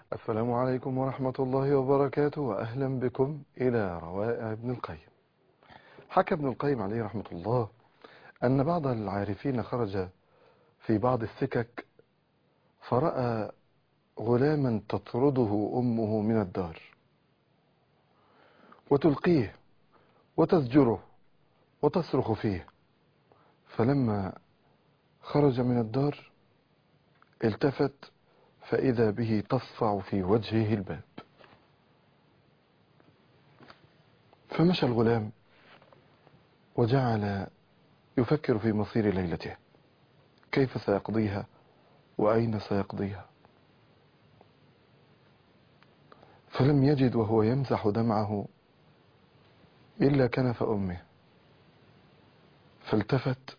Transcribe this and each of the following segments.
السلام عليكم ورحمة الله وبركاته وأهلا بكم إلى روائع ابن القيم حكى ابن القيم عليه رحمة الله أن بعض العارفين خرج في بعض السكك فرأى غلاما تطرده أمه من الدار وتلقيه وتزجره وتصرخ فيه فلما خرج من الدار التفت فإذا به تصفع في وجهه الباب فمشى الغلام وجعل يفكر في مصير ليلته كيف سيقضيها وأين سيقضيها فلم يجد وهو يمسح دمعه إلا كنف أمه فالتفت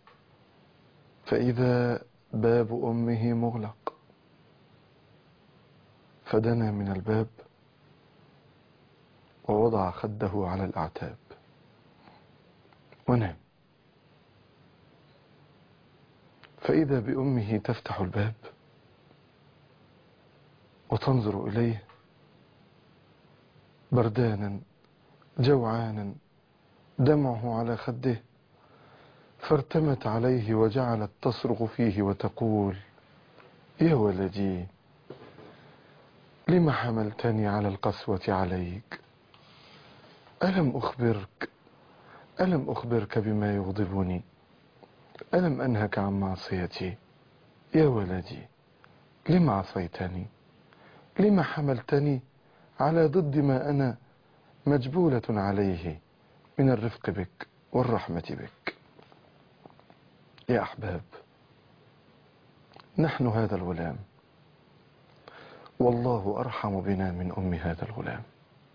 فإذا باب أمه مغلق فدنا من الباب ووضع خده على الأعتاب ونام فإذا بأمه تفتح الباب وتنظر إليه بردانا جوعانا دمعه على خده فارتمت عليه وجعلت تصرخ فيه وتقول يا ولدي لم حملتني على القسوة عليك ألم أخبرك ألم أخبرك بما يغضبني ألم أنهك عن معصيتي يا ولدي لم عصيتني لم حملتني على ضد ما أنا مجبولة عليه من الرفق بك والرحمة بك يا أحباب نحن هذا الغلام والله أرحم بنا من أم هذا الغلام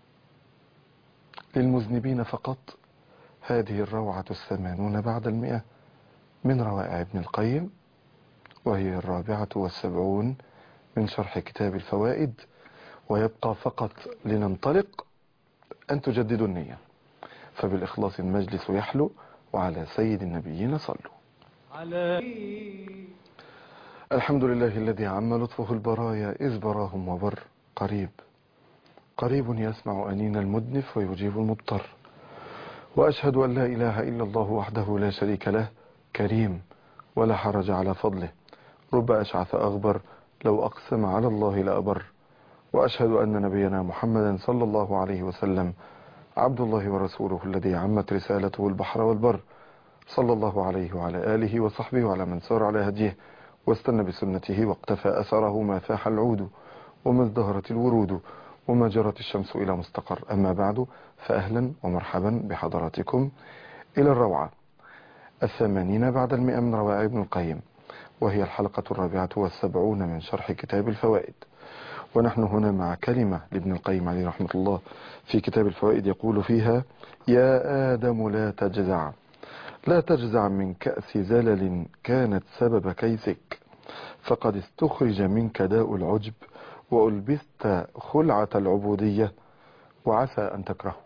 للمذنبين فقط هذه الروعة الثمانون بعد المئة من روائع ابن القيم وهي الرابعة والسبعون من شرح كتاب الفوائد ويبقى فقط لننطلق أن تجددوا النية فبالإخلاص المجلس يحلو وعلى سيد النبيين صلوا على الحمد لله الذي عم لطفه البرايا إذ براهم وبر قريب قريب يسمع أنين المدنف ويجيب المضطر وأشهد أن لا إله إلا الله وحده لا شريك له كريم ولا حرج على فضله رب أشعث أغبر لو أقسم على الله لأبر وأشهد أن نبينا محمدا صلى الله عليه وسلم عبد الله ورسوله الذي عمت رسالته البحر والبر صلى الله عليه وعلى آله وصحبه وعلى من سار على هديه واستنى بسنته واقتفى أثره ما فاح العود وما ازدهرت الورود وما جرت الشمس إلى مستقر أما بعد فأهلا ومرحبا بحضراتكم إلى الروعة الثمانين بعد المئة من روائع ابن القيم وهي الحلقة الرابعة والسبعون من شرح كتاب الفوائد ونحن هنا مع كلمة لابن القيم عليه رحمة الله في كتاب الفوائد يقول فيها يا آدم لا تجزع لا تجزع من كأس زلل كانت سبب كيسك فقد استخرج منك داء العجب وألبست خلعة العبودية وعسى أن تكرهه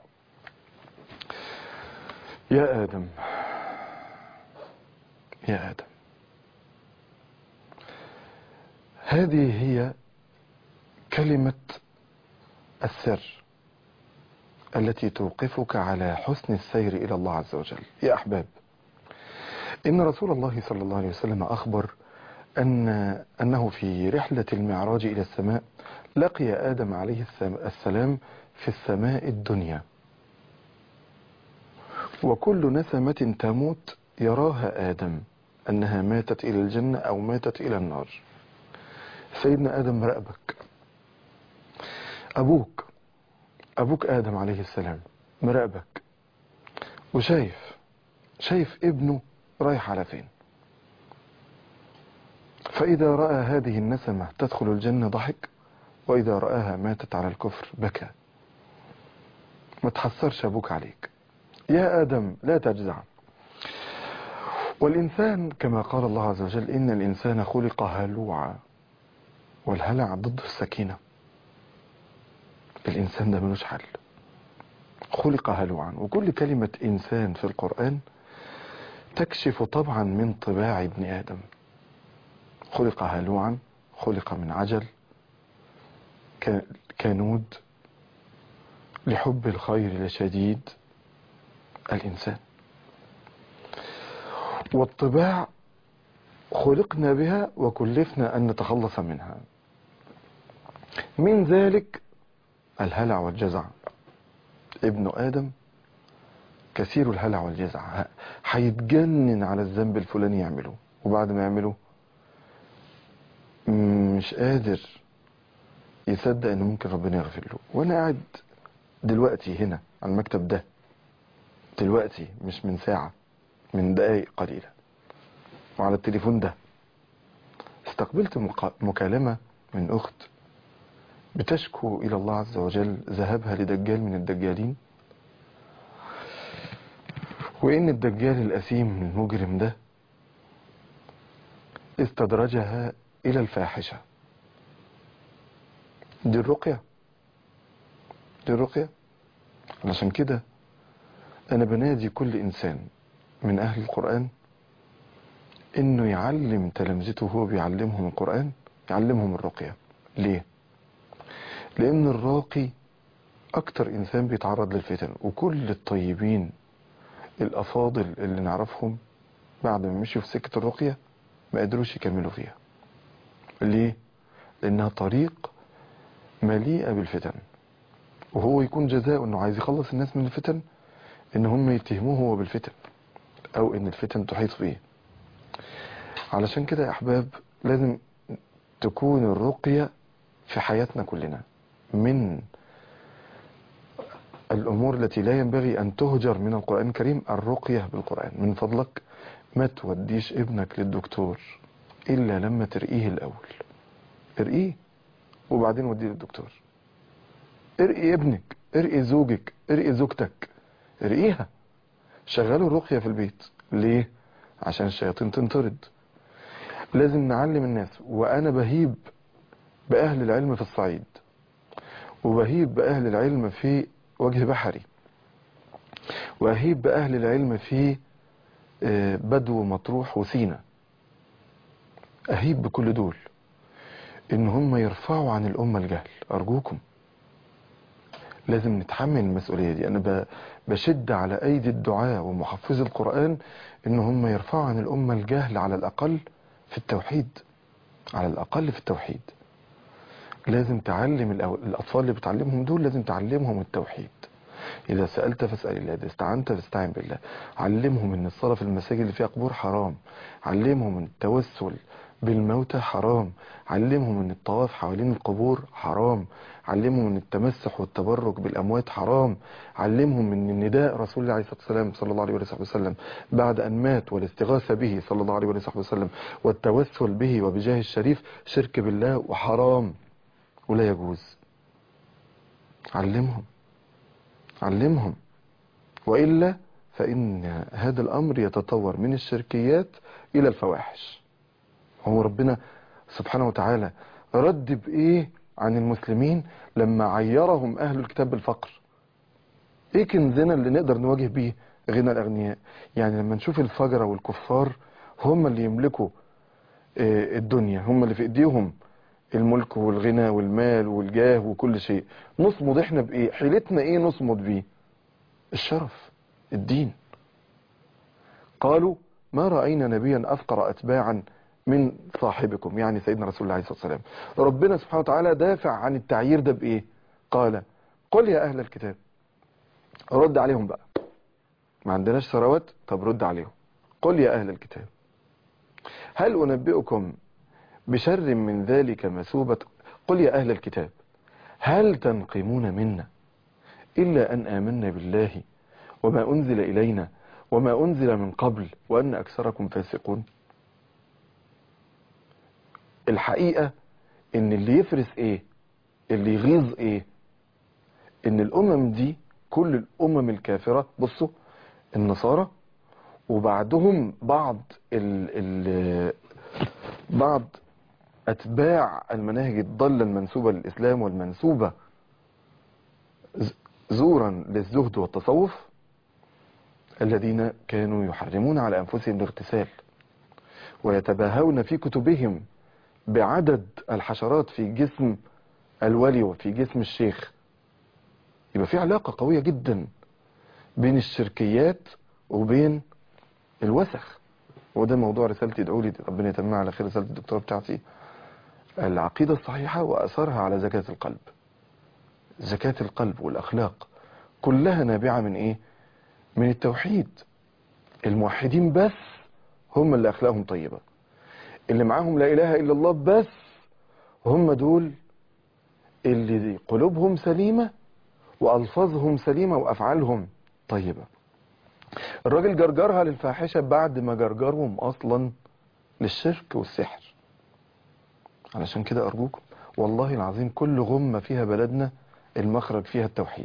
يا آدم يا آدم هذه هي كلمة السر التي توقفك على حسن السير إلى الله عز وجل يا أحباب إن رسول الله صلى الله عليه وسلم أخبر أن أنه في رحلة المعراج إلى السماء لقي آدم عليه السلام في السماء الدنيا وكل نسمة تموت يراها آدم أنها ماتت إلى الجنة أو ماتت إلى النار سيدنا آدم رأبك أبوك أبوك آدم عليه السلام مراقبك وشايف شايف ابنه رايح على فين فإذا رأى هذه النسمة تدخل الجنة ضحك وإذا رآها ماتت على الكفر بكى ما تحسرش أبوك عليك يا آدم لا تجزع والإنسان كما قال الله عز وجل إن الإنسان خلق هلوعا والهلع ضد السكينة الإنسان ده ملوش حل خلق هلوعا وكل كلمة إنسان في القرآن تكشف طبعا من طباع ابن آدم خلق هلوعا خلق من عجل ك- كنود لحب الخير لشديد الإنسان والطباع خلقنا بها وكلفنا أن نتخلص منها من ذلك الهلع والجزع ابن آدم كثير الهلع والجزع ه- هيتجنن على الذنب الفلاني يعمله وبعد ما يعمله م- مش قادر يصدق ان ممكن ربنا يغفر له وانا قاعد دلوقتي هنا على المكتب ده دلوقتي مش من ساعة من دقايق قليلة وعلى التليفون ده استقبلت مقا- مكالمة من أخت بتشكو إلى الله عز وجل ذهابها لدجال من الدجالين وإن الدجال الأثيم المجرم ده استدرجها إلى الفاحشة دي الرقية دي الرقية علشان كده أنا بنادي كل إنسان من أهل القرآن إنه يعلم تلامذته وهو بيعلمهم القرآن يعلمهم الرقية ليه؟ لأن الراقي أكتر إنسان بيتعرض للفتن وكل الطيبين الأفاضل اللي نعرفهم بعد ما مشوا في سكة الرقية ما قدروش يكملوا فيها ليه؟ لأنها طريق مليئة بالفتن وهو يكون جزاء انه عايز يخلص الناس من الفتن ان هم يتهموه هو بالفتن او ان الفتن تحيط به علشان كده يا احباب لازم تكون الرقية في حياتنا كلنا من الامور التي لا ينبغي ان تهجر من القرآن الكريم الرقية بالقرآن من فضلك ما توديش ابنك للدكتور الا لما ترقيه الاول ارقيه وبعدين وديه للدكتور ارقي ابنك ارقي زوجك ارقي زوجتك ارقيها شغلوا الرقية في البيت ليه عشان الشياطين تنطرد لازم نعلم الناس وانا بهيب باهل العلم في الصعيد وبهيب باهل العلم في وجه بحري واهيب باهل العلم في آه، بدو مطروح وسينا اهيب بكل دول ان هم يرفعوا عن الامه الجهل ارجوكم لازم نتحمل المسؤولية دي أنا ب- بشد على أيدي الدعاة ومحفظي القرآن إن هم يرفعوا عن الأمة الجهل على الأقل في التوحيد على الأقل في التوحيد لازم تعلم الأو- الأطفال اللي بتعلمهم دول لازم تعلمهم التوحيد إذا سألت فاسأل الله إذا استعنت فاستعن بالله علمهم إن الصلاة في المساجد اللي فيها قبور حرام علمهم إن التوسل بالموتى حرام علمهم إن الطواف حوالين القبور حرام علمهم إن التمسح والتبرك بالأموات حرام علمهم إن النداء رسول الله عليه الصلاة والسلام صلى الله عليه وصحبه وسلم بعد أن مات والاستغاثة به صلى الله عليه وصحبه وسلم والتوسل به وبجاه الشريف شرك بالله وحرام ولا يجوز علمهم علمهم وإلا فإن هذا الأمر يتطور من الشركيات إلى الفواحش هو ربنا سبحانه وتعالى رد بإيه عن المسلمين لما عيرهم أهل الكتاب بالفقر إيه كنزنا اللي نقدر نواجه بيه غنى الأغنياء يعني لما نشوف الفجرة والكفار هم اللي يملكوا آه، الدنيا هم اللي في إيديهم الملك والغنى والمال والجاه وكل شيء نصمد احنا بايه حيلتنا ايه نصمد بيه الشرف الدين قالوا ما رأينا نبيا أفقر أتباعا من صاحبكم يعني سيدنا رسول الله عليه الصلاة والسلام ربنا سبحانه وتعالى دافع عن التعيير ده بإيه قال قل يا أهل الكتاب رد عليهم بقى ما عندناش ثروات طب رد عليهم قل يا أهل الكتاب هل أنبئكم بشر من ذلك مثوبة قل يا أهل الكتاب هل تنقمون منا إلا أن آمنا بالله وما أنزل إلينا وما أنزل من قبل وأن أكثركم فاسقون الحقيقة إن اللي يفرس إيه اللي يغيظ إيه إن الأمم دي كل الأمم الكافرة بصوا النصارى وبعدهم بعض ال ال بعض أتباع المناهج الضالة المنسوبة للإسلام والمنسوبة ز- زورا للزهد والتصوف الذين كانوا يحرمون على أنفسهم الاغتسال ويتباهون في كتبهم بعدد الحشرات في جسم الولي وفي جسم الشيخ يبقى في علاقة قوية جدا بين الشركيات وبين الوسخ وده موضوع رسالتي ادعوا لي ربنا يتمها على خير رسالة الدكتوراه بتاعتي العقيدة الصحيحة وأثرها على زكاة القلب زكاة القلب والأخلاق كلها نابعة من إيه من التوحيد الموحدين بس هم اللي أخلاقهم طيبة اللي معاهم لا إله إلا الله بس هم دول اللي قلوبهم سليمة وألفاظهم سليمة وأفعالهم طيبة الراجل جرجرها للفاحشة بعد ما جرجرهم أصلا للشرك والسحر علشان كده أرجوكم والله العظيم كل غمة فيها بلدنا المخرج فيها التوحيد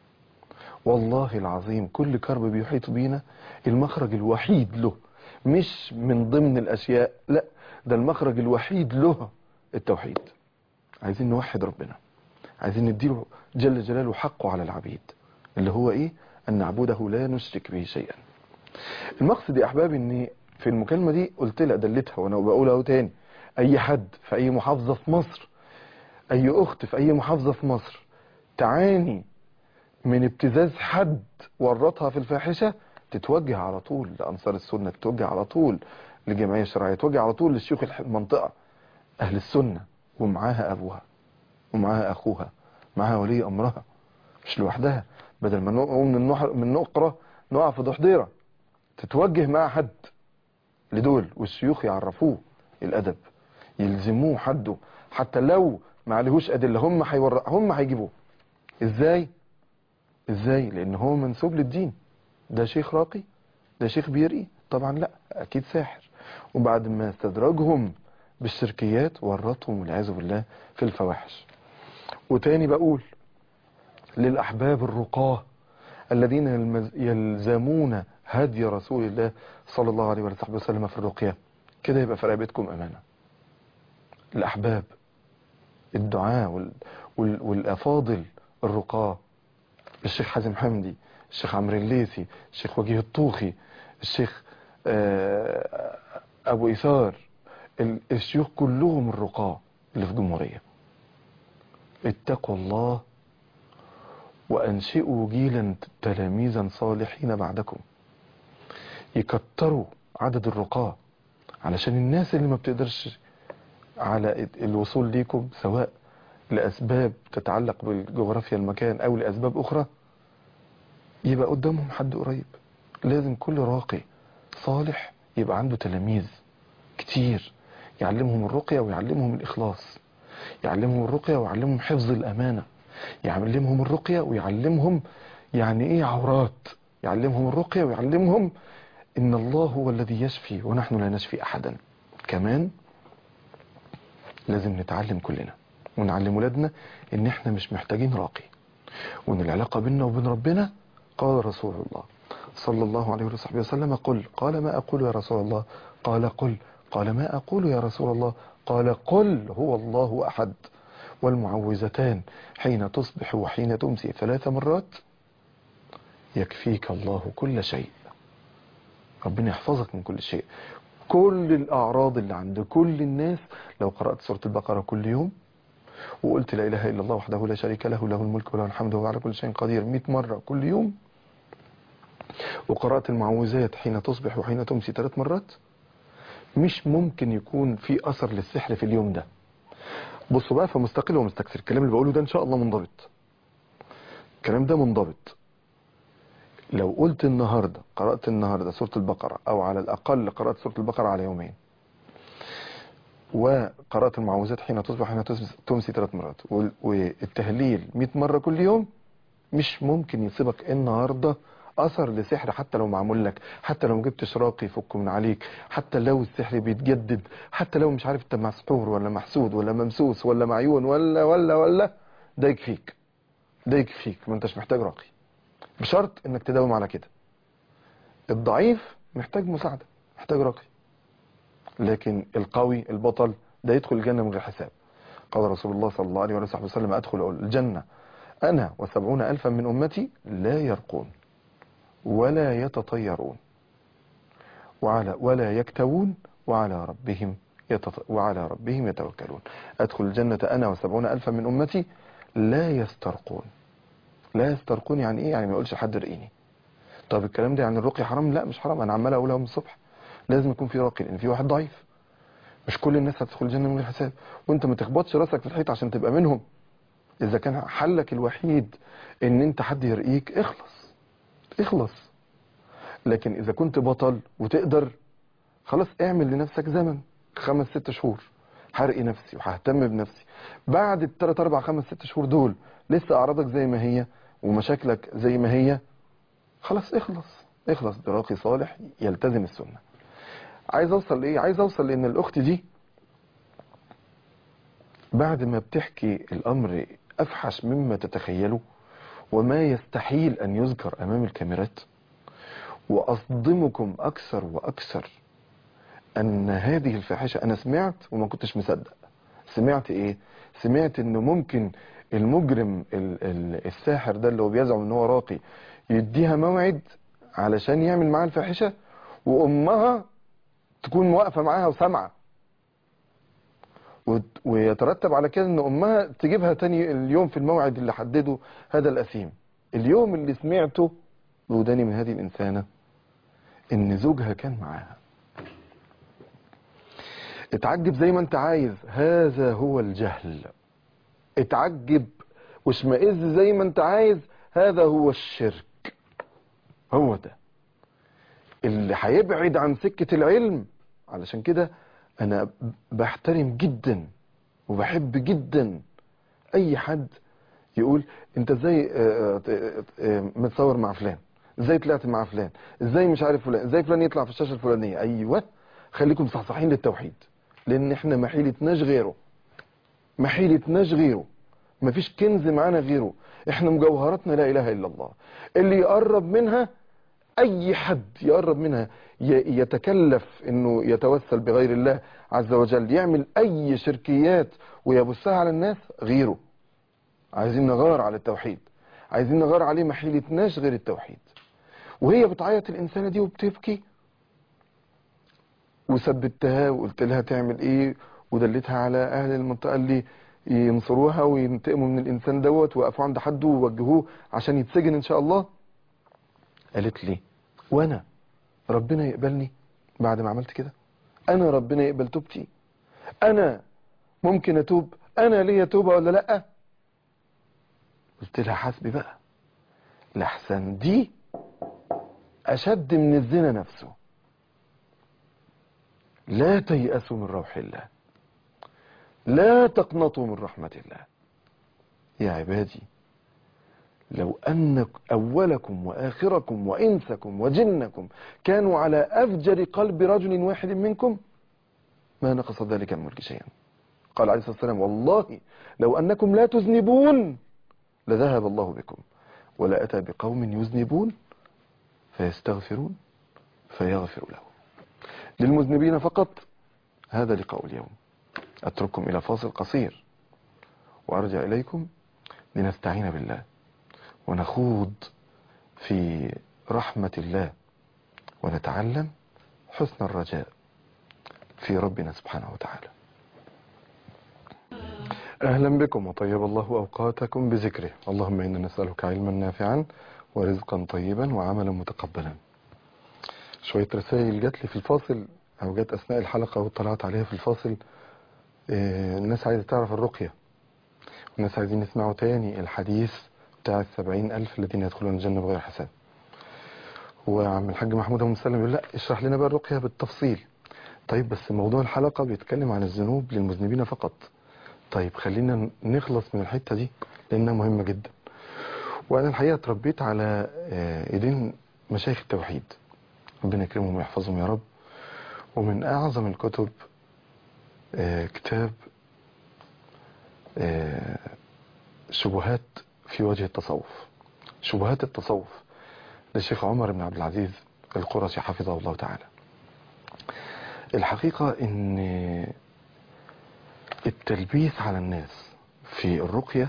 والله العظيم كل كرب بيحيط بينا المخرج الوحيد له مش من ضمن الأشياء لا ده المخرج الوحيد له التوحيد عايزين نوحد ربنا عايزين نديله جل جلاله حقه على العبيد اللي هو ايه ان نعبده لا نشرك به شيئا المقصد يا احبابي ان في المكالمة دي قلت لها دلتها وانا بقولها اهو تاني اي حد في اي محافظة في مصر اي اخت في اي محافظة في مصر تعاني من ابتزاز حد ورطها في الفاحشة تتوجه على طول لأنصار السنة تتوجه على طول للجمعية الشرعية تتوجه على طول للشيوخ المنطقة أهل السنة ومعاها أبوها ومعاها أخوها معاها ولي أمرها مش لوحدها بدل ما نقوم من النحر من نقرة نقع في ضحضيرة تتوجه مع حد لدول والشيوخ يعرفوه الأدب يلزموه حده حتى لو ما عليهوش أدلة هم حيور... هم هيجيبوه ازاي ازاي لان هو منسوب للدين ده شيخ راقي ده شيخ بيرقي طبعا لا اكيد ساحر وبعد ما استدرجهم بالشركيات ورطهم والعياذ بالله في الفواحش وتاني بقول للاحباب الرقاه الذين يلمز- يلزمون هدي رسول الله صلى الله عليه وصحبه وسلم في الرقيه كده يبقى في رقبتكم امانه الاحباب الدعاء وال... وال... والافاضل الرقاه الشيخ حازم حمدي الشيخ عمرو الليثي الشيخ وجيه الطوخي الشيخ آه، ابو ايثار ال- الشيوخ كلهم الرقاه اللي في الجمهوريه اتقوا الله وانشئوا جيلا تلاميذا صالحين بعدكم يكتروا عدد الرقاه علشان الناس اللي ما بتقدرش على الوصول ليكم سواء لأسباب تتعلق بالجغرافيا المكان أو لأسباب أخرى يبقى قدامهم حد قريب لازم كل راقي صالح يبقى عنده تلاميذ كتير يعلمهم الرقية ويعلمهم الإخلاص يعلمهم الرقية ويعلمهم حفظ الأمانة يعلمهم الرقية ويعلمهم يعني إيه عورات يعلمهم الرقية ويعلمهم إن الله هو الذي يشفي ونحن لا نشفي أحدا كمان لازم نتعلم كلنا ونعلم ولادنا ان احنا مش محتاجين راقي وان العلاقة بيننا وبين ربنا قال رسول الله صلى الله عليه وصحبه وسلم قل قال ما أقول يا رسول الله قال قل قال ما أقول يا رسول الله قال قل هو الله أحد والمعوذتان حين تصبح وحين تمسي ثلاث مرات يكفيك الله كل شيء ربنا يحفظك من كل شيء كل الأعراض اللي عند كل الناس لو قرأت سورة البقرة كل يوم وقلت لا إله إلا الله وحده لا شريك له له الملك وله الحمد وهو على كل شيء قدير 100 مرة كل يوم وقرأت المعوذات حين تصبح وحين تمسي ثلاث مرات مش ممكن يكون في أثر للسحر في اليوم ده بصوا بقى فمستقل ومستكثر الكلام اللي بقوله ده إن شاء الله منضبط الكلام ده منضبط لو قلت النهاردة قرأت النهاردة سورة البقرة أو على الأقل قرأت سورة البقرة على يومين وقرأت المعوذات حين تصبح وحين تمسي ثلاث مرات وال- والتهليل 100 مرة كل يوم مش ممكن يصيبك النهاردة أثر لسحر حتى لو معمول لك حتى لو جبتش راقي يفك من عليك حتى لو السحر بيتجدد حتى لو مش عارف انت مسحور ولا محسود ولا ممسوس ولا معيون ولا ولا ولا ده يكفيك ده يكفيك ما انتش محتاج راقي بشرط انك تداوم على كده الضعيف محتاج مساعدة محتاج راقي لكن القوي البطل ده يدخل الجنة من غير حساب قال رسول الله صلى الله عليه وصحبه وسلم أدخل الجنة أنا وسبعون ألفا من أمتي لا يرقون ولا يتطيرون وعلى ولا يكتوون وعلى ربهم يتط... وعلى ربهم يتوكلون أدخل الجنة أنا وسبعون ألفا من أمتي لا يسترقون لا يسترقون يعني إيه يعني ما يقولش حد رقيني طب الكلام ده يعني الرقي حرام لا مش حرام أنا عمال أقولها من الصبح لازم يكون في راقي لأن في واحد ضعيف مش كل الناس هتدخل الجنة من غير حساب وانت ما تخبطش راسك في الحيط عشان تبقى منهم اذا كان حلك الوحيد ان انت حد يرقيك اخلص اخلص لكن اذا كنت بطل وتقدر خلاص اعمل لنفسك زمن خمس ست شهور هرقي نفسي وههتم بنفسي بعد الثلاث اربع خمس ست شهور دول لسه اعراضك زي ما هي ومشاكلك زي ما هي خلاص اخلص اخلص براقي صالح يلتزم السنه عايز اوصل لايه عايز اوصل لان الاخت دي بعد ما بتحكي الامر افحش مما تتخيله وما يستحيل ان يذكر امام الكاميرات واصدمكم اكثر واكثر ان هذه الفاحشه انا سمعت وما كنتش مصدق سمعت ايه سمعت انه ممكن المجرم ال- ال- الساحر ده اللي هو بيزعم ان هو راقي يديها موعد علشان يعمل معاها الفاحشه وامها تكون واقفه معاها وسامعه وت- ويترتب على كده ان امها تجيبها تاني اليوم في الموعد اللي حدده هذا الاثيم اليوم اللي سمعته بوداني من هذه الانسانه ان زوجها كان معاها اتعجب زي ما انت عايز هذا هو الجهل اتعجب واشمئز زي ما انت عايز هذا هو الشرك هو ده اللي هيبعد عن سكة العلم علشان كده انا بحترم جدا وبحب جدا اي حد يقول انت ازاي آه، آه، آه، متصور مع فلان ازاي طلعت مع فلان ازاي مش عارف فلان ازاي فلان يطلع في الشاشة الفلانية ايوه خليكم صحصحين للتوحيد لان احنا ما حيلتناش غيره ما حيلتناش غيره مفيش كنز معانا غيره احنا مجوهراتنا لا اله الا الله اللي يقرب منها اي حد يقرب منها ي- يتكلف انه يتوسل بغير الله عز وجل يعمل اي شركيات ويبثها على الناس غيره عايزين نغار على التوحيد عايزين نغار عليه ما حيلتناش غير التوحيد وهي بتعيط الانسانه دي وبتبكي وثبتها وقلت لها تعمل ايه ودلتها على اهل المنطقه اللي ينصروها وينتقموا من الانسان دوت ويقفوا عند حد ويوجهوه عشان يتسجن ان شاء الله قالت لي وانا ربنا يقبلني بعد ما عملت كده انا ربنا يقبل توبتي انا ممكن اتوب انا ليا توبه ولا لا قلت لها حسبي بقى لحسن دي اشد من الزنا نفسه لا تيأسوا من روح الله لا تقنطوا من رحمة الله يا عبادي لو أن أولكم وآخركم وإنسكم وجنكم كانوا على أفجر قلب رجل واحد منكم ما نقص ذلك من ملك شيئا قال عليه الصلاة والسلام والله لو أنكم لا تذنبون لذهب الله بكم ولا أتى بقوم يذنبون فيستغفرون فيغفر لهم للمذنبين فقط هذا لقاء اليوم أترككم إلى فاصل قصير وأرجع إليكم لنستعين بالله ونخوض في رحمة الله ونتعلم حسن الرجاء في ربنا سبحانه وتعالى أهلا بكم وطيب الله أوقاتكم بذكره اللهم إنا نسألك علما نافعا ورزقا طيبا وعملا متقبلا شوية رسائل جات لي في الفاصل أو جات أثناء الحلقة واطلعت عليها في الفاصل آه، الناس عايزة تعرف الرقية والناس عايزين يسمعوا تاني الحديث بتاع السبعين ألف الذين يدخلون الجنة بغير حساب وعم الحاج محمود أبو مسلم يقول لا اشرح لنا بقى الرقية بالتفصيل طيب بس موضوع الحلقة بيتكلم عن الذنوب للمذنبين فقط طيب خلينا نخلص من الحتة دي لأنها مهمة جدا وأنا الحقيقة اتربيت على آه، إيدين مشايخ التوحيد ربنا يكرمهم ويحفظهم يا رب ومن أعظم الكتب آه، كتاب آه، شبهات في وجه التصوف شبهات التصوف للشيخ عمر بن عبد العزيز القرشي حفظه الله تعالى الحقيقة ان التلبيس على الناس في الرقية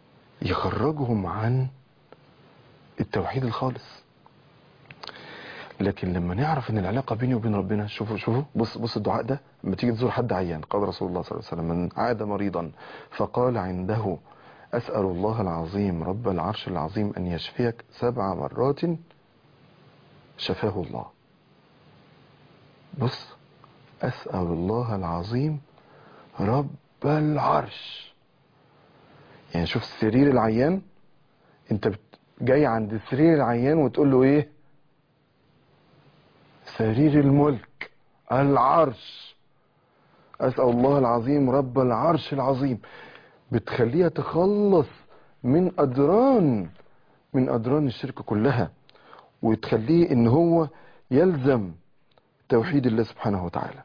يخرجهم عن التوحيد الخالص لكن لما نعرف ان العلاقه بيني وبين ربنا شوفوا شوفوا بص بص الدعاء ده لما تيجي تزور حد عيان قال رسول الله صلى الله عليه وسلم من عاد مريضا فقال عنده اسال الله العظيم رب العرش العظيم ان يشفيك سبع مرات شفاه الله بص اسال الله العظيم رب العرش يعني شوف سرير العيان انت بت- جاي عند سرير العيان وتقول له ايه سرير الملك العرش أسأل الله العظيم رب العرش العظيم بتخليها تخلص من أدران من أدران الشرك كلها وتخليه إن هو يلزم توحيد الله سبحانه وتعالى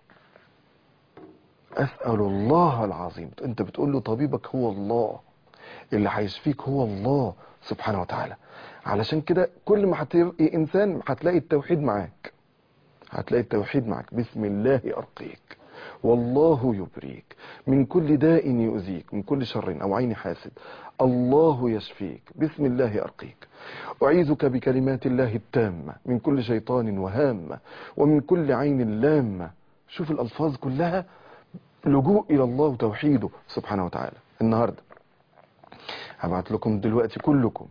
أسأل الله العظيم أنت بتقول له طبيبك هو الله اللي هيشفيك هو الله سبحانه وتعالى علشان كده كل ما هتبقي إنسان هتلاقي التوحيد معاك هتلاقي التوحيد معك بسم الله أرقيك والله يبريك من كل داء يؤذيك من كل شر أو عين حاسد الله يشفيك بسم الله أرقيك أعيذك بكلمات الله التامة من كل شيطان وهامة ومن كل عين لامة شوف الألفاظ كلها لجوء إلى الله وتوحيده سبحانه وتعالى النهاردة هبعت لكم دلوقتي كلكم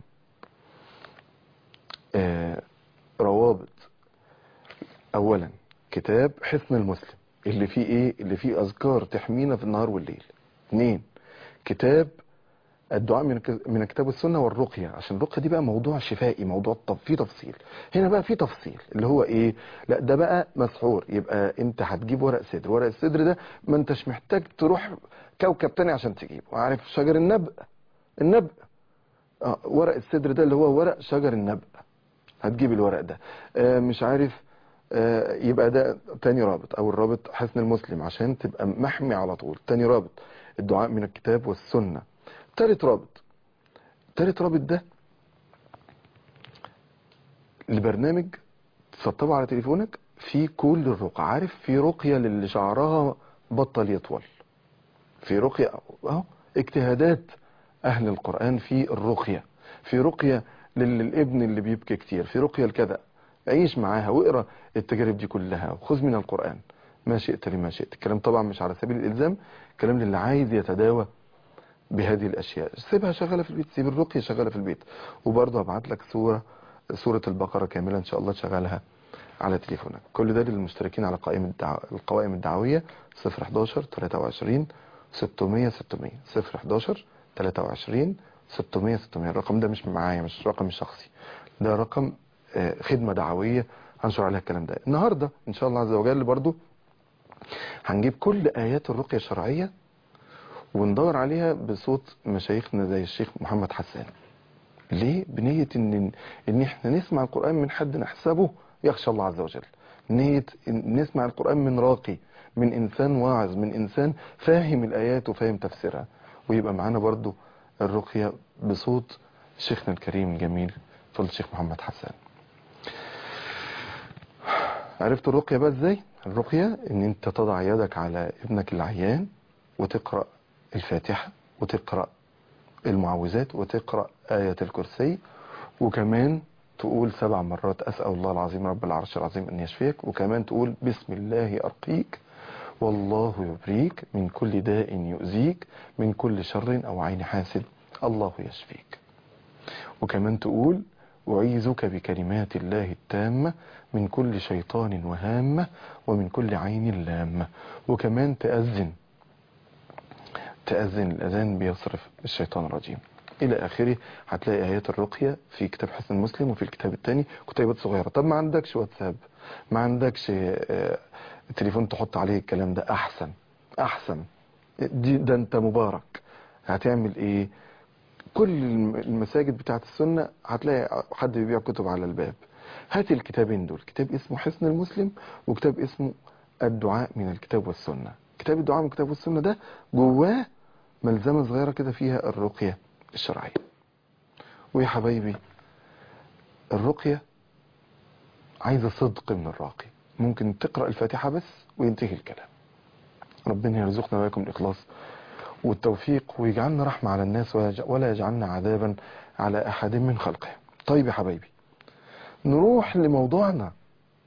آه روابط اولا كتاب حصن المسلم اللي فيه ايه اللي فيه اذكار تحمينا في النهار والليل اثنين كتاب الدعاء من الك- من الكتاب والسنه والرقيه عشان الرقيه دي بقى موضوع شفائي موضوع طب فيه تفصيل هنا بقى فيه تفصيل اللي هو ايه لا ده بقى مسحور يبقى انت هتجيب ورق صدر ورق الصدر ده ما انتش محتاج تروح كوكب تاني عشان تجيبه عارف شجر النبأ النبأ آه ورق الصدر ده اللي هو ورق شجر النبأ هتجيب الورق ده آه مش عارف آه يبقى ده تاني رابط او الرابط حسن المسلم عشان تبقى محمي على طول تاني رابط الدعاء من الكتاب والسنة تالت رابط تالت رابط ده لبرنامج تسطبه على تليفونك في كل الرقى عارف في رقية للي شعرها بطل يطول في رقية اهو اجتهادات اهل القرآن في الرقية في رقية للابن اللي بيبكي كتير في رقية الكذا عيش معاها واقرا التجارب دي كلها وخذ من القرآن ما شئت لما شئت الكلام طبعا مش على سبيل الالزام كلام للي عايز يتداوى بهذه الاشياء سيبها شغاله في البيت سيب الرقيه شغاله في البيت وبرضه هبعت لك صوره سوره البقره كامله ان شاء الله تشغلها على تليفونك كل ده للمشتركين على قائمه الدعو... القوائم الدعويه 011 23 600 600 011 23 600 600 الرقم ده مش معايا مش رقم شخصي ده رقم آه، خدمه دعويه هنشر عليها الكلام ده النهارده ان شاء الله عز وجل برضه هنجيب كل ايات الرقيه الشرعيه وندور عليها بصوت مشايخنا زي الشيخ محمد حسان ليه بنية ان ان احنا نسمع القرآن من حد نحسبه يخشى الله عز وجل نية إن نسمع القرآن من راقي من انسان واعظ من انسان فاهم الايات وفاهم تفسيرها ويبقى معانا برضو الرقية بصوت شيخنا الكريم الجميل فضل الشيخ محمد حسان عرفت الرقية بقى ازاي الرقية ان انت تضع يدك على ابنك العيان وتقرأ الفاتحة وتقرأ المعوذات وتقرأ آية الكرسي وكمان تقول سبع مرات أسأل الله العظيم رب العرش العظيم أن يشفيك وكمان تقول بسم الله أرقيك والله يبريك من كل داء يؤذيك من كل شر أو عين حاسد الله يشفيك وكمان تقول أعيذك بكلمات الله التامة من كل شيطان وهامة ومن كل عين لامة وكمان تأذن تأذن الأذان بيصرف الشيطان الرجيم إلى آخره هتلاقي آيات الرقية في كتاب حسن مسلم وفي الكتاب الثاني كتيبات صغيرة طب ما عندكش واتساب ما عندكش آه، تليفون تحط عليه الكلام ده أحسن أحسن دي ده أنت مبارك هتعمل إيه كل الم- المساجد بتاعت السنة هتلاقي حد بيبيع كتب على الباب هات الكتابين دول كتاب اسمه حسن المسلم وكتاب اسمه الدعاء من الكتاب والسنة كتاب الدعاء من الكتاب والسنة ده جواه ملزمة صغيرة كده فيها الرقية الشرعية ويا حبايبي الرقية عايزة صدق من الراقي ممكن تقرأ الفاتحة بس وينتهي الكلام ربنا يرزقنا وإياكم الإخلاص والتوفيق ويجعلنا رحمة على الناس ويج- ولا يجعلنا عذابا على أحد من خلقه طيب يا حبايبي نروح لموضوعنا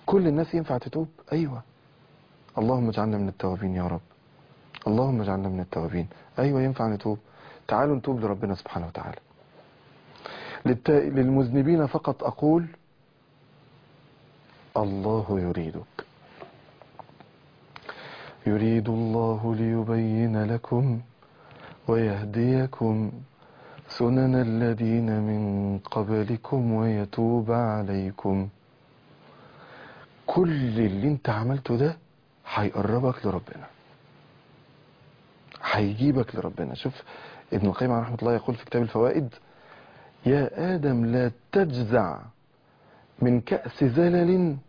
كل الناس ينفع تتوب ايوه اللهم اجعلنا من التوابين يا رب اللهم اجعلنا من التوابين ايوه ينفع نتوب تعالوا نتوب لربنا سبحانه وتعالى للت... للمذنبين فقط اقول الله يريدك يريد الله ليبين لكم ويهديكم سنن الذين من قبلكم ويتوب عليكم كل اللي انت عملته ده هيقربك لربنا هيجيبك لربنا شوف ابن القيم عليه رحمه الله يقول في كتاب الفوائد يا آدم لا تجزع من كأس زلل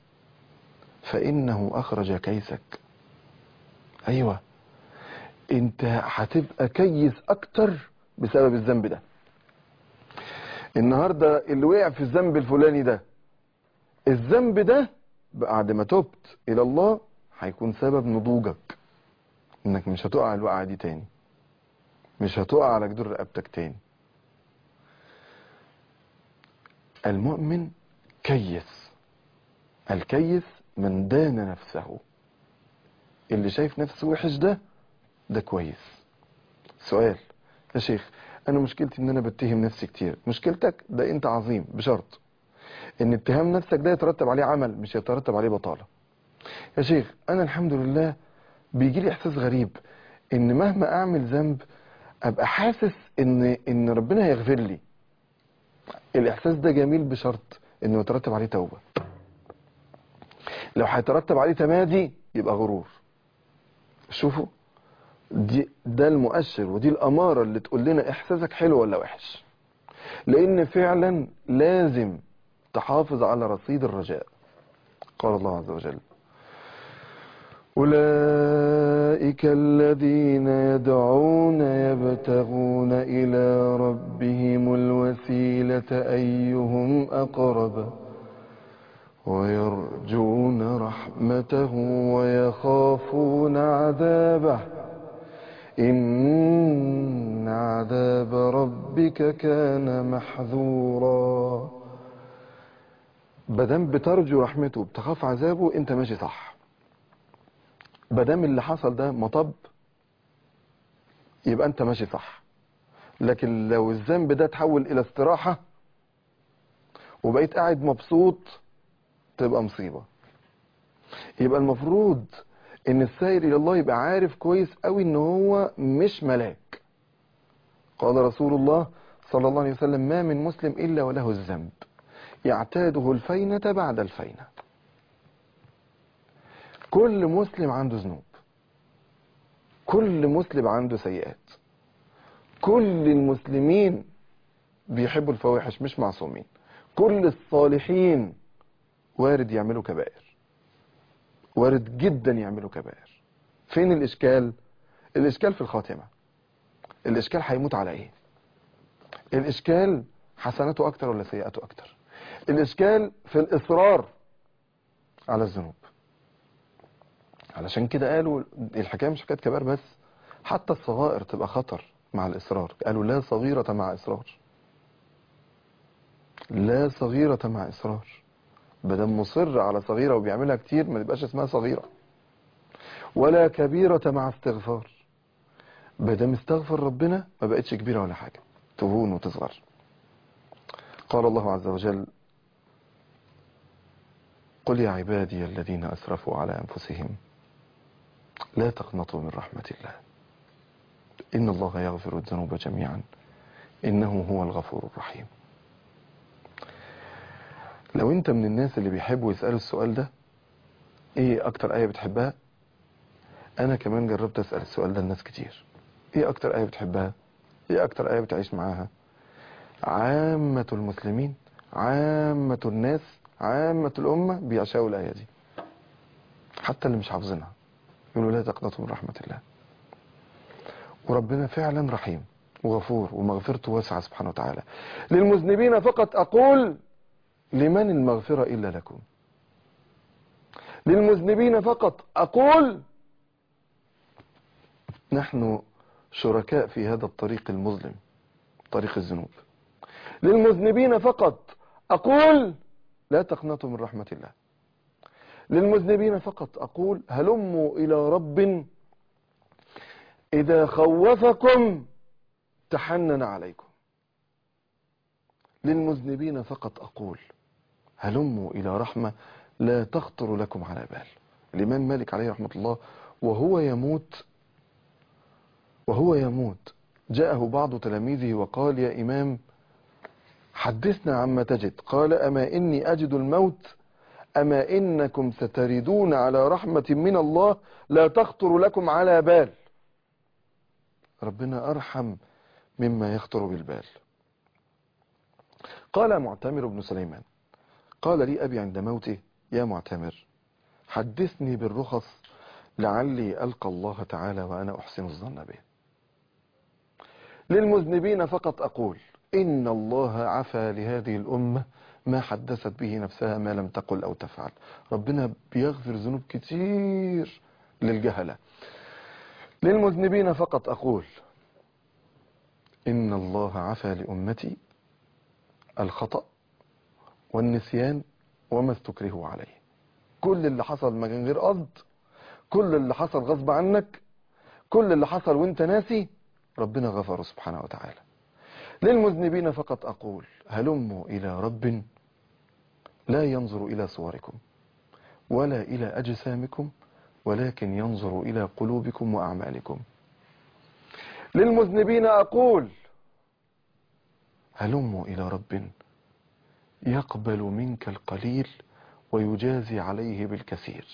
فإنه أخرج كيسك أيوة انت هتبقى كيس أكتر بسبب الذنب ده النهاردة اللي وقع في الذنب الفلاني ده الذنب ده بعد ما تبت إلى الله هيكون سبب نضوجك انك مش هتقع الوقعة دي تاني مش هتقع على جدور رقبتك تاني المؤمن كيس الكيس من دان نفسه اللي شايف نفسه وحش ده ده كويس سؤال يا شيخ انا مشكلتي ان انا بتهم نفسي كتير مشكلتك ده انت عظيم بشرط ان اتهام نفسك ده يترتب عليه عمل مش يترتب عليه بطالة يا شيخ انا الحمد لله بيجي لي احساس غريب ان مهما اعمل ذنب ابقى حاسس ان ان ربنا هيغفر لي الاحساس ده جميل بشرط انه يترتب عليه توبة لو هيترتب عليه تمادي يبقى غرور شوفوا دي ده المؤشر ودي الامارة اللي تقول لنا احساسك حلو ولا وحش لان فعلا لازم تحافظ على رصيد الرجاء قال الله عز وجل أولئك الذين يدعون يبتغون إلى ربهم الوسيلة أيهم أقرب ويرجون رحمته ويخافون عذابه إن عذاب ربك كان محذورا بدم بترجو رحمته بتخاف عذابه انت ماشي صح بدم اللي حصل ده مطب يبقى انت ماشي صح لكن لو الذنب ده تحول الى استراحة وبقيت قاعد مبسوط تبقى مصيبة يبقى المفروض ان السائر الى الله يبقى عارف كويس قوي ان هو مش ملاك قال رسول الله صلى الله عليه وسلم ما من مسلم الا وله الذنب يعتاده الفينة بعد الفينة كل مسلم عنده ذنوب كل مسلم عنده سيئات كل المسلمين بيحبوا الفواحش مش معصومين كل الصالحين وارد يعملوا كبائر وارد جدا يعملوا كبائر فين الاشكال الاشكال في الخاتمة الاشكال هيموت على ايه الاشكال حسناته اكتر ولا سيئاته اكتر الاشكال في الاصرار على الذنوب علشان كده قالوا الحكايه مش حكايه كبائر بس حتى الصغائر تبقى خطر مع الاصرار قالوا لا صغيرة مع اصرار لا صغيرة مع اصرار بدل مصر على صغيرة وبيعملها كتير ما تبقاش اسمها صغيرة ولا كبيرة مع استغفار بدل استغفر ربنا ما بقتش كبيرة ولا حاجة تهون وتصغر قال الله عز وجل قل يا عبادي الذين أسرفوا على أنفسهم لا تقنطوا من رحمة الله إن الله يغفر الذنوب جميعا إنه هو الغفور الرحيم لو انت من الناس اللي بيحبوا يسألوا السؤال ده ايه اكتر اية بتحبها انا كمان جربت اسأل السؤال ده لناس كتير ايه اكتر اية بتحبها ايه اكتر اية بتعيش معاها عامة المسلمين عامة الناس عامة الامة بيعشقوا الاية دي حتى اللي مش حافظينها يقولوا لا تقنطوا من رحمة الله وربنا فعلا رحيم وغفور ومغفرته واسعة سبحانه وتعالى للمذنبين فقط اقول لمن المغفرة إلا لكم للمذنبين فقط أقول نحن شركاء في هذا الطريق المظلم طريق الذنوب للمذنبين فقط أقول لا تقنطوا من رحمة الله للمذنبين فقط أقول هلموا إلى رب إذا خوفكم تحنن عليكم للمذنبين فقط أقول هلموا إلى رحمة لا تخطر لكم على بال الإمام مالك عليه رحمة الله وهو يموت وهو يموت جاءه بعض تلاميذه وقال يا إمام حدثنا عما تجد قال أما إني أجد الموت أما إنكم ستردون على رحمة من الله لا تخطر لكم على بال ربنا أرحم مما يخطر بالبال قال معتمر بن سليمان قال لي أبي عند موته يا معتمر حدثني بالرخص لعلي ألقى الله تعالى وأنا أحسن الظن به للمذنبين فقط أقول إن الله عفى لهذه الأمة ما حدثت به نفسها ما لم تقل أو تفعل ربنا بيغفر ذنوب كتير للجهلة للمذنبين فقط أقول إن الله عفى لأمتي الخطأ والنسيان وما استكرهوا عليه كل اللي حصل من غير قصد كل اللي حصل غصب عنك كل اللي حصل وانت ناسي ربنا غفر سبحانه وتعالى للمذنبين فقط أقول هلموا إلى رب لا ينظر إلى صوركم ولا إلى أجسامكم ولكن ينظر إلى قلوبكم وأعمالكم للمذنبين أقول هلموا إلى رب يقبل منك القليل ويجازي عليه بالكثير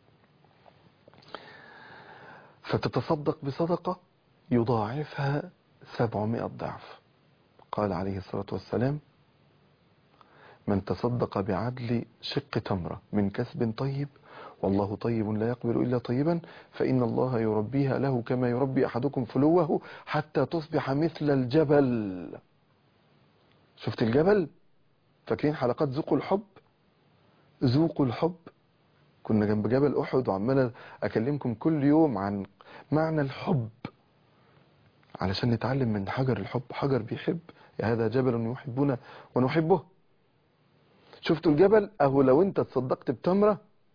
فتتصدق بصدقة يضاعفها سبعمائة ضعف قال عليه الصلاة والسلام من تصدق بعدل شق تمرة من كسب طيب والله طيب لا يقبل إلا طيبا فإن الله يربيها له كما يربي أحدكم فلوه حتى تصبح مثل الجبل شفت الجبل فاكرين حلقات ذوقوا الحب ذوقوا الحب كنا جنب جبل أحد وعمال أكلمكم كل يوم عن معنى الحب علشان نتعلم من حجر الحب حجر بيحب هذا جبل يحبنا ونحبه شفتوا الجبل اهو لو انت تصدقت بتمرة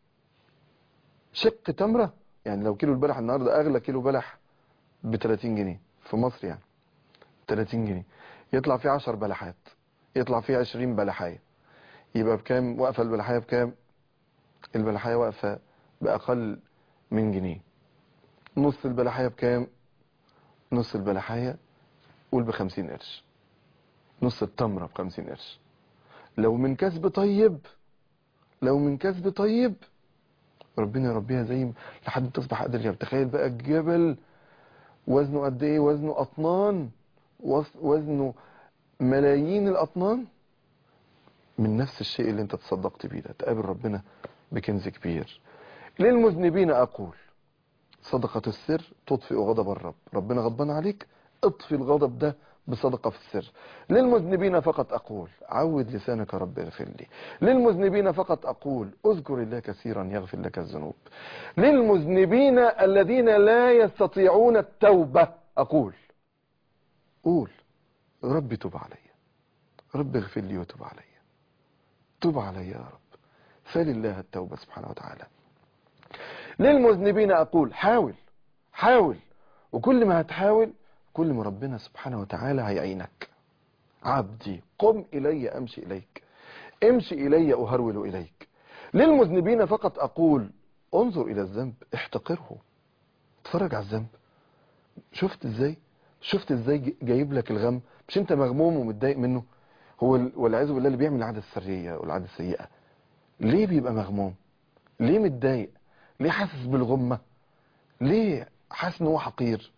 شق تمرة يعني لو كيلو البلح النهاردة اغلى كيلو بلح ب 30 جنيه في مصر يعني 30 جنيه يطلع فيه 10 بلحات يطلع فيه 20 بلحاية يبقى بكام واقفة البلحاية بكام البلحاية واقفة بأقل من جنيه نص البلحاية بكام نص البلحاية قول بخمسين قرش نص التمرة بخمسين قرش لو من كسب طيب لو من كسب طيب ربنا يربيها زي ما لحد تصبح قد الجبل تخيل بقى الجبل وزنه قد ايه وزنه اطنان وزنه ملايين الاطنان من نفس الشيء اللي انت تصدقت بيه ده تقابل ربنا بكنز كبير للمذنبين اقول صدقة السر تطفئ غضب الرب ربنا غضبان عليك اطفي الغضب ده بصدقة في السر للمذنبين فقط أقول عود لسانك رب اغفر لي للمذنبين فقط أقول اذكر الله كثيرا يغفر لك الذنوب للمذنبين الذين لا يستطيعون التوبة أقول قول رب تب علي رب اغفر لي وتب علي تب علي يا رب سل الله التوبة سبحانه وتعالى للمذنبين أقول حاول حاول وكل ما هتحاول كل ما ربنا سبحانه وتعالى هيعينك عبدي قم إلي أمشي إليك امشي إلي أهرول إليك للمذنبين فقط أقول انظر إلى الذنب احتقره اتفرج على الذنب شفت ازاي شفت ازاي جايب لك الغم مش انت مغموم ومتضايق منه هو والعياذ بالله اللي بيعمل العاده السريه والعاده السيئه ليه بيبقى مغموم ليه متضايق ليه حاسس بالغمه ليه حاسس ان هو حقير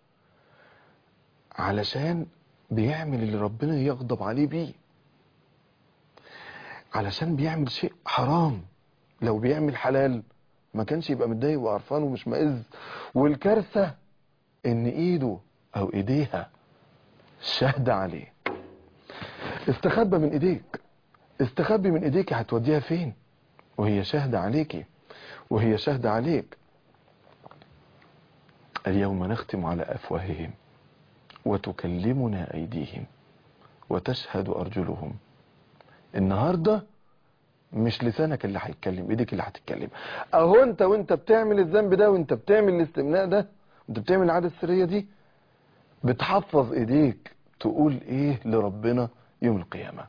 علشان بيعمل اللي ربنا يغضب عليه بيه علشان بيعمل شيء حرام لو بيعمل حلال ما كانش يبقى متضايق وقرفان ومش مئز والكارثة ان ايده او ايديها شهد عليه استخبى من ايديك استخبي من ايديك هتوديها فين وهي شاهدة عليكي وهي شاهدة عليك اليوم نختم على افواههم وتكلمنا أيديهم وتشهد أرجلهم النهاردة مش لسانك اللي هيتكلم ايديك اللي هتتكلم اهو انت وانت بتعمل الذنب ده وانت بتعمل الاستمناء ده وانت بتعمل العادة السرية دي بتحفظ ايديك تقول ايه لربنا يوم القيامة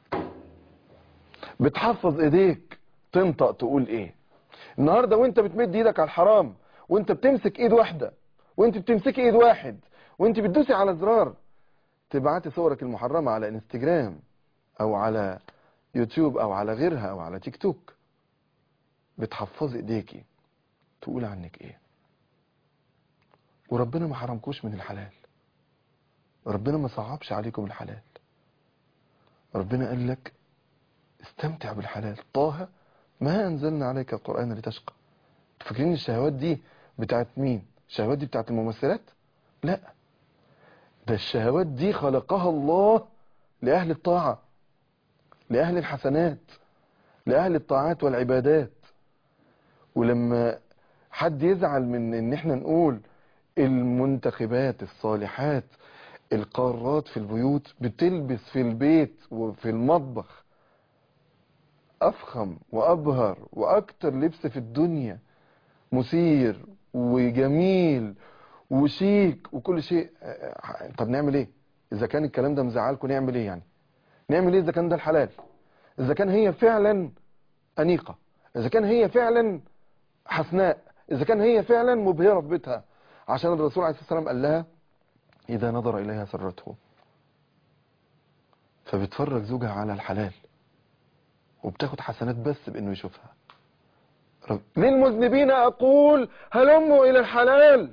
بتحفظ ايديك تنطق تقول ايه النهاردة وانت بتمد ايدك على الحرام وانت بتمسك ايد واحدة وانت بتمسكي ايد واحد وانت بتدوسي على زرار تبعتي صورك المحرمة على انستجرام او على يوتيوب او على غيرها او على تيك توك بتحفظي ايديكي تقول عنك ايه وربنا ما حرمكوش من الحلال ربنا ما صعبش عليكم الحلال ربنا قال لك استمتع بالحلال طه ما انزلنا عليك القرآن لتشقى فاكرين الشهوات دي بتاعت مين الشهوات دي بتاعت الممثلات لا ده الشهوات دي خلقها الله لأهل الطاعة لأهل الحسنات لأهل الطاعات والعبادات ولما حد يزعل من ان احنا نقول المنتخبات الصالحات القارات في البيوت بتلبس في البيت وفي المطبخ افخم وابهر واكتر لبس في الدنيا مثير وجميل وشيك وكل شيء طب نعمل ايه اذا كان الكلام ده مزعلكم نعمل ايه يعني نعمل ايه اذا كان ده الحلال اذا كان هي فعلا انيقة اذا كان هي فعلا حسناء اذا كان هي فعلا مبهرة في بيتها عشان الرسول عليه الصلاة والسلام قال لها اذا نظر اليها سرته فبتفرج زوجها على الحلال وبتاخد حسنات بس بانه يشوفها رب- للمذنبين اقول هلموا الى الحلال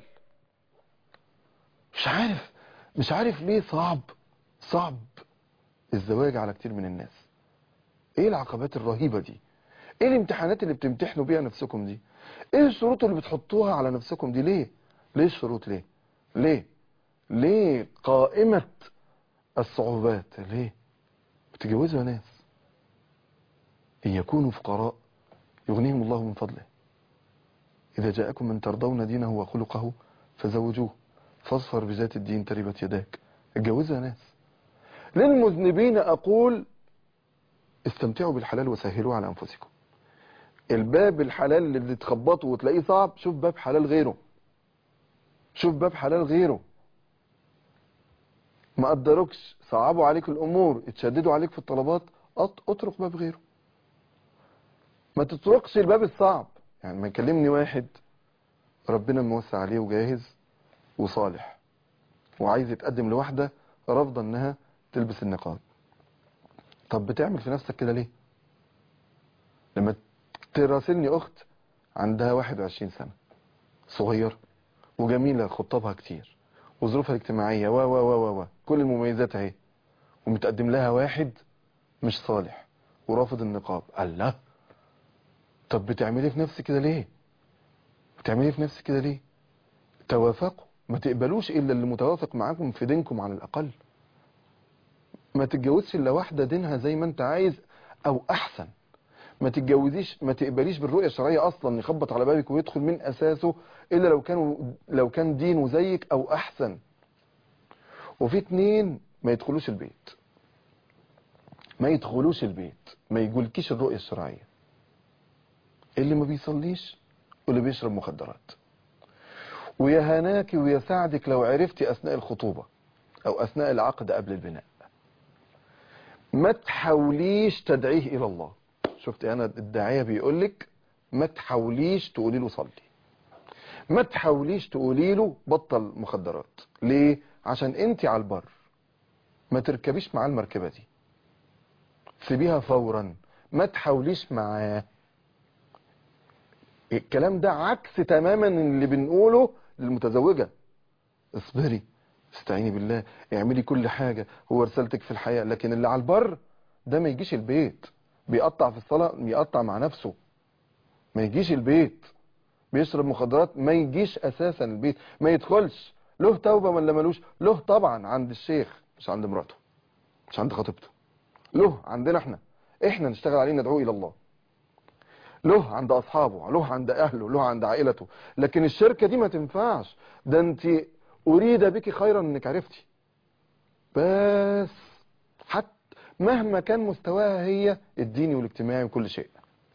مش عارف مش عارف ليه صعب صعب الزواج على كتير من الناس ايه العقبات الرهيبة دي ايه الامتحانات اللي بتمتحنوا بيها نفسكم دي ايه الشروط اللي بتحطوها على نفسكم دي ليه ليه الشروط ليه ليه ليه قائمة الصعوبات ليه بتجوزوا يا ناس إن يكونوا فقراء يغنيهم الله من فضله إذا جاءكم من ترضون دينه وخلقه فزوجوه فاصفر بذات الدين تربت يداك اتجوزوا يا ناس للمذنبين أقول استمتعوا بالحلال وسهلوا على أنفسكم الباب الحلال اللي تخبطه وتلاقيه صعب شوف باب حلال غيره شوف باب حلال غيره ما قدروكش صعبوا عليك الامور اتشددوا عليك في الطلبات أط- اترك باب غيره ما تطرقش الباب الصعب يعني ما يكلمني واحد ربنا موسع عليه وجاهز وصالح وعايز يتقدم لواحدة رافضة انها تلبس النقاب طب بتعمل في نفسك كده ليه لما تراسلني اخت عندها 21 سنة صغيرة وجميلة خطابها كتير وظروفها الاجتماعية و و و و و كل المميزات اهي ومتقدم لها واحد مش صالح ورافض النقاب قال لا طب بتعملي في نفسك كده ليه بتعملي في نفسك كده ليه توافقوا ما تقبلوش الا اللي متوافق معاكم في دينكم على الاقل ما تتجوزش الا واحده دينها زي ما انت عايز او احسن ما تتجوزيش ما تقبليش بالرؤيه الشرعيه اصلا يخبط على بابك ويدخل من اساسه الا لو كان لو كان دينه زيك او احسن وفي اتنين ما يدخلوش البيت ما يدخلوش البيت ما يقولكيش الرؤيه الشرعيه اللي ما بيصليش واللي بيشرب مخدرات ويا هناك ويا سعدك لو عرفتي اثناء الخطوبه او اثناء العقد قبل البناء ما تحاوليش تدعيه الى الله شفت انا الداعيه بيقول لك ما تحاوليش تقولي له صلي ما تحاوليش تقولي له بطل مخدرات ليه عشان انت على البر ما تركبيش معاه المركبه دي سيبيها فورا ما تحاوليش معاه الكلام ده عكس تماما اللي بنقوله للمتزوجه اصبري استعيني بالله اعملي كل حاجة هو رسالتك في الحياة لكن اللي على البر ده ما يجيش البيت بيقطع في الصلاة يقطع مع نفسه ما يجيش البيت بيشرب مخدرات ما يجيش اساسا البيت ما يدخلش له توبة ولا ملوش له طبعا عند الشيخ مش عند مراته مش عند خطيبته له عندنا احنا احنا نشتغل عليه ندعوه الى الله له عند اصحابه له عند اهله له عند عائلته لكن الشركة دي ما تنفعش ده انت اريد بك خيرا انك عرفتي بس حتى مهما كان مستواها هي الديني والاجتماعي وكل شيء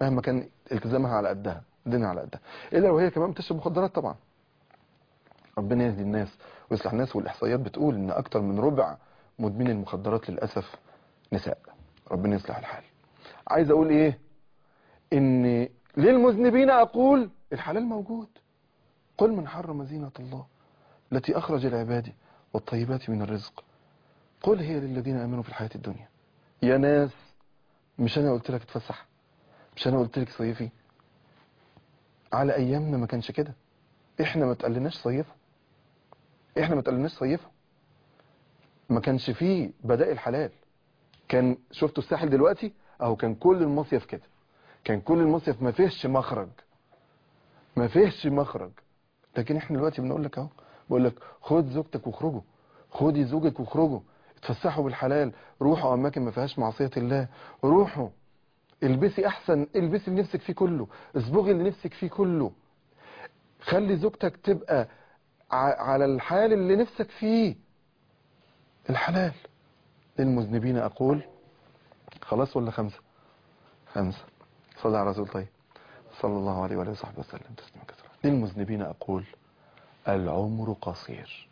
مهما كان التزامها على قدها الدنيا على قدها الا وهي كمان بتشرب مخدرات طبعا ربنا يهدي الناس ويصلح الناس والاحصائيات بتقول ان اكتر من ربع مدمن المخدرات للاسف نساء ربنا يصلح الحال عايز اقول ايه ان للمذنبين اقول الحلال موجود قل من حرم زينة الله التي اخرج العباد والطيبات من الرزق قل هي للذين امنوا في الحياة الدنيا يا ناس مش انا قلت لك اتفسح مش انا قلت لك صيفي على ايامنا ما كانش كده احنا ما تقلناش صيفه احنا ما تقلناش صيفه ما كانش فيه بدائل حلال كان شفتوا الساحل دلوقتي اهو كان كل المصيف كده كان كل المصيف ما فيهش مخرج ما فيهش مخرج لكن احنا دلوقتي بنقول لك اهو بقول لك خد زوجتك واخرجوا خدي زوجك واخرجوا اتفسحوا بالحلال روحوا اماكن ما فيهاش معصيه الله روحوا البسي احسن البسي اللي نفسك فيه كله اصبغي اللي نفسك فيه كله خلي زوجتك تبقى ع- على الحال اللي نفسك فيه الحلال للمذنبين اقول خلاص ولا خمسة خمسة صلى على رسول طيب صلى الله عليه وآله وصحبه وسلم تسليما كثيرا للمذنبين أقول العمر قصير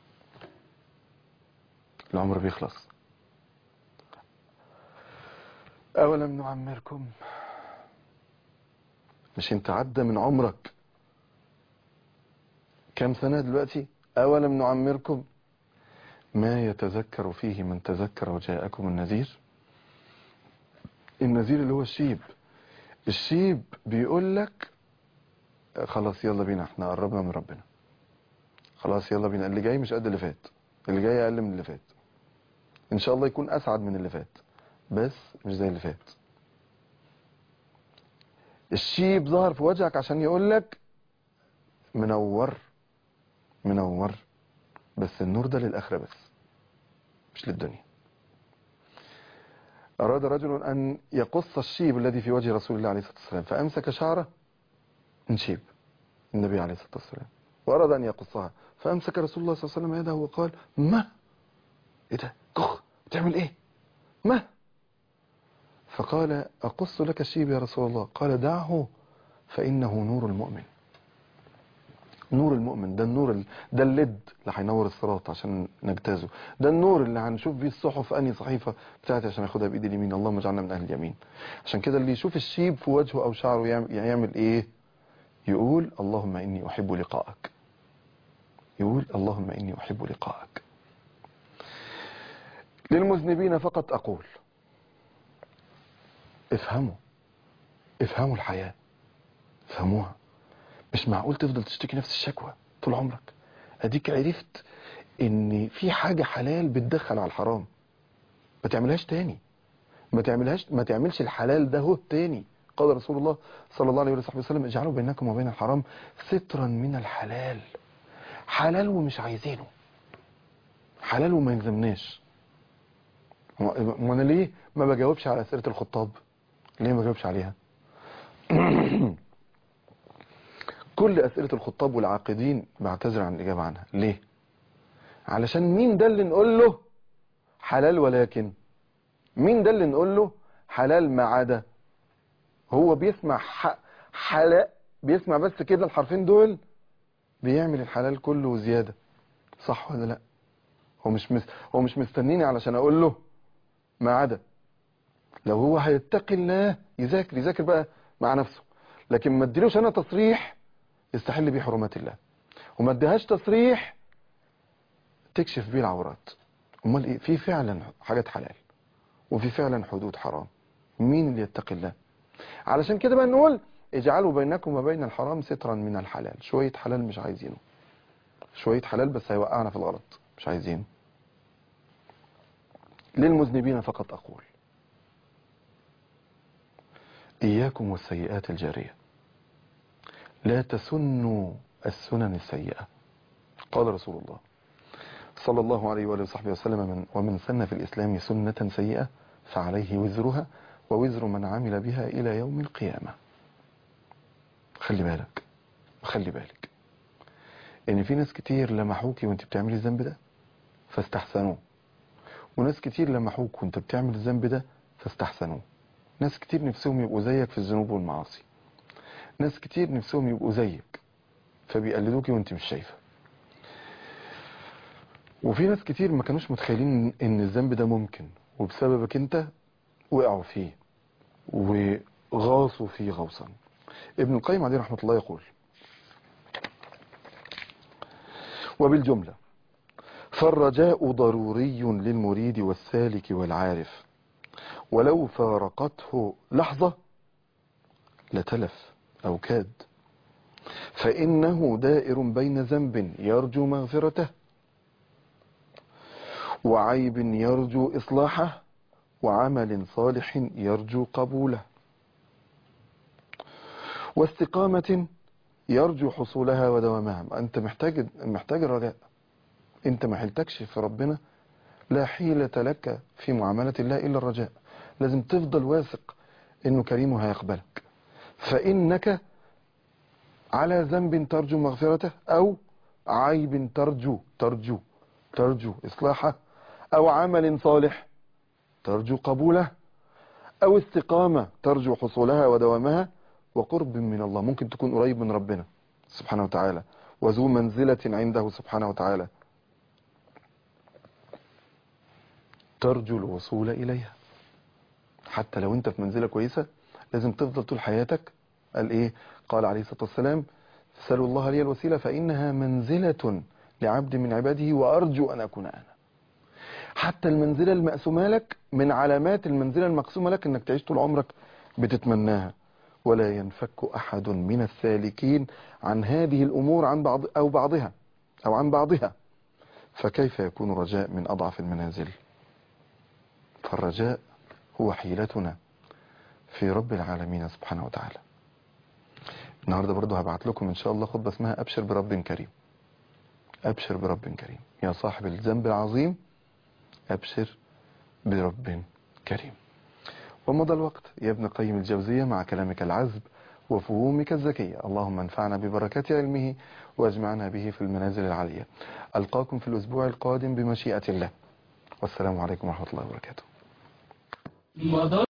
العمر بيخلص أولم نعمركم مش انت عدى من عمرك كم سنة دلوقتي أولم نعمركم ما يتذكر فيه من تذكر وجاءكم النذير النذير اللي هو الشيب الشيب بيقول لك خلاص يلا بينا احنا قربنا من ربنا خلاص يلا بينا اللي جاي مش قد اللي فات اللي جاي اقل من اللي فات ان شاء الله يكون اسعد من اللي فات بس مش زي اللي فات الشيب ظهر في وجهك عشان يقول لك منور منور بس النور ده للآخرة بس مش للدنيا أراد رجل أن يقص الشيب الذي في وجه رسول الله عليه الصلاة والسلام فأمسك شعره من شيب النبي عليه الصلاة والسلام وأراد أن يقصها فأمسك رسول الله صلى الله عليه وسلم يده وقال ما إيه ده كخ بتعمل إيه ما فقال أقص لك الشيب يا رسول الله قال دعه فإنه نور المؤمن نور المؤمن ده النور ال... ده الليد اللي هينور الصراط عشان نجتازه ده النور اللي هنشوف بيه الصحف اني صحيفه بتاعتي عشان اخدها بايدي اليمين اللهم اجعلنا من اهل اليمين عشان كده اللي يشوف الشيب في وجهه او شعره يعمل, يعمل ايه يقول اللهم اني احب لقاءك يقول اللهم اني احب لقاءك للمذنبين فقط اقول افهموا افهموا الحياه افهموها مش معقول تفضل تشتكي نفس الشكوى طول عمرك اديك عرفت ان في حاجة حلال بتدخل على الحرام ما تعملهاش تاني ما تعملهاش ما تعملش الحلال ده هو تاني قال رسول الله صلى الله عليه وصحبه وسلم اجعلوا بينكم وبين الحرام سترا من الحلال حلال ومش عايزينه حلال وما يلزمناش ما انا ليه ما بجاوبش على اسئله الخطاب ليه ما بجاوبش عليها كل أسئلة الخطاب والعاقدين بعتذر عن الإجابة عنها ليه علشان مين ده اللي نقول له حلال ولكن مين ده اللي نقول له حلال ما عدا هو بيسمع ح... حلال بيسمع بس كده الحرفين دول بيعمل الحلال كله وزيادة صح ولا لا هو مش مس... هو مش مستنيني علشان اقول له ما عدا لو هو هيتقي الله يذاكر يذاكر بقى مع نفسه لكن ما اديلوش انا تصريح يستحل بيه حرمات الله وما اديهاش تصريح تكشف بيه العورات امال ايه في فعلا حاجات حلال وفي فعلا حدود حرام مين اللي يتقي الله علشان كده بقى نقول اجعلوا بينكم وبين الحرام سترا من الحلال شوية حلال مش عايزينه شوية حلال بس هيوقعنا في الغلط مش عايزينه للمذنبين فقط أقول إياكم والسيئات الجارية لا تسنوا السنن السيئة قال رسول الله صلى الله عليه وآله وصحبه وسلم من ومن سن في الإسلام سنة سيئة فعليه وزرها ووزر من عمل بها إلى يوم القيامة خلي بالك خلي بالك ان في ناس كتير لمحوكي وانت بتعملي الذنب ده فاستحسنوه وناس كتير لمحوك وانت بتعمل الذنب ده فاستحسنوه ناس كتير نفسهم يبقوا زيك في الذنوب والمعاصي ناس كتير نفسهم يبقوا زيك فبيقلدوك وانت مش شايفه وفي ناس كتير ما كانوش متخيلين ان الذنب ده ممكن وبسببك انت وقعوا فيه وغاصوا فيه غوصا ابن القيم عليه رحمة الله يقول وبالجملة فالرجاء ضروري للمريد والسالك والعارف ولو فارقته لحظة لتلف أو كاد فإنه دائر بين ذنب يرجو مغفرته وعيب يرجو إصلاحه وعمل صالح يرجو قبوله واستقامة يرجو حصولها ودوامها أنت محتاج محتاج الرجاء أنت ما حيلتكش في ربنا لا حيلة لك في معاملة الله إلا الرجاء لازم تفضل واثق إنه كريم هيقبلك فإنك على ذنب ترجو مغفرته أو عيب ترجو ترجو ترجو إصلاحه أو عمل صالح ترجو قبوله أو استقامة ترجو حصولها ودوامها وقرب من الله ممكن تكون قريب من ربنا سبحانه وتعالى وذو منزلة عنده سبحانه وتعالى ترجو الوصول إليها حتى لو انت في منزلة كويسة لازم تفضل طول حياتك قال ايه قال عليه الصلاة والسلام سألوا الله لي الوسيلة فإنها منزلة لعبد من عباده وأرجو أن أكون أنا حتى المنزلة المقسومة لك من علامات المنزلة المقسومة لك انك تعيش طول عمرك بتتمناها ولا ينفك أحد من السالكين عن هذه الأمور عن بعض أو بعضها أو عن بعضها فكيف يكون الرجاء من أضعف المنازل فالرجاء هو حيلتنا في رب العالمين سبحانه وتعالى النهاردة برضو هبعت لكم إن شاء الله خطبة اسمها أبشر برب كريم أبشر برب كريم يا صاحب الذنب العظيم أبشر برب كريم ومضى الوقت يا ابن قيم الجوزية مع كلامك العذب وفهومك الذكية اللهم انفعنا ببركات علمه واجمعنا به في المنازل العالية ألقاكم في الأسبوع القادم بمشيئة الله والسلام عليكم ورحمة الله وبركاته